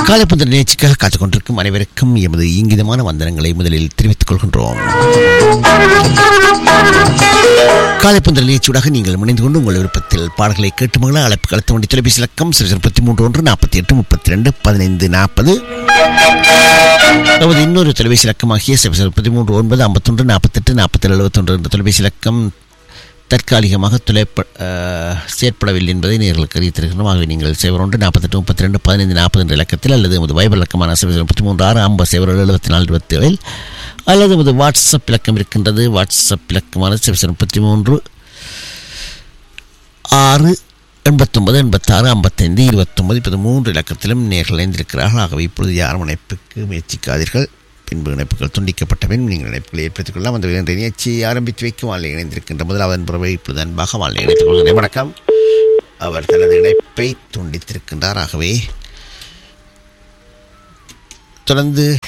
காலைப்புந்தல் நிகழ்ச்சிக்காக காத்துக் கொண்டிருக்கும் அனைவருக்கும் எமது இங்கிதமான வந்தனங்களை முதலில் தெரிவித்துக் கொள்கின்றோம் காலைப்புந்தல் நிகழ்ச்சியூடாக நீங்கள் இணைந்து கொண்டு உங்கள் விருப்பத்தில் பாடல்களை கேட்டு மகள அழைப்பு கலத்த வண்டி தொலைபேசி இலக்கம் சிறு முப்பத்தி மூன்று ஒன்று நாற்பத்தி எட்டு முப்பத்தி ரெண்டு பதினைந்து நாற்பது அதாவது இன்னொரு தொலைபேசி இலக்கமாகிய சிறு முப்பத்தி மூன்று ஒன்பது ஐம்பத்தொன்று நாற்பத்தெட்டு நாற்பத்தேழு எழுபத்தொன்று என்ற தொலைபேசி இலக்கம் தற்காலிகமாக துளைப்ப அஹ், செயற்படவில்லை என்பதை நேர்களுக்கு அறிவித்திருக்கிறோம் ஆகவே நீங்கள் சைபர் ஒன்று நாற்பத்தெட்டு முப்பத்தி ரெண்டு பதினைந்து நாற்பது என்ற இலக்கத்தில் அல்லது நமது வைபர் இலக்கமான சைபர் முப்பத்தி மூன்று ஆறு ஐம்பது சைபர் எழுபத்தி நாலு இருபத்தி ஏழில் அல்லது நமது வாட்ஸ்அப் இலக்கம் இருக்கின்றது வாட்ஸ்அப் இலக்கமான சைபர் முப்பத்தி மூன்று ஆறு எண்பத்தொன்பது எண்பத்தாறு ஐம்பத்தைந்து இருபத்தொன்பது இப்போது மூன்று இலக்கத்திலும் நேர்கள் இணைந்திருக்கிறார்கள் ஆகவே இப்பொழுது யாரும் இணைப்புக்கு முயற்சிக்காதீர்கள் பின்பு இணைப்புகள் துண்டிக்கப்பட்ட பின் நீங்கள் இணைப்புகளை ஏற்படுத்திக் கொள்ளலாம் அந்த வேண்டிய நிகழ்ச்சியை ஆரம்பித்து வைக்கும் வாழ்லை இணைந்திருக்கின்ற முதலாவதன் பிறவை இப்பொழுது அன்பாக வாழ்லை இணைத்துக் கொள்கிறேன் வணக்கம் அவர் தனது இணைப்பை துண்டித்திருக்கின்றார் ஆகவே தொடர்ந்து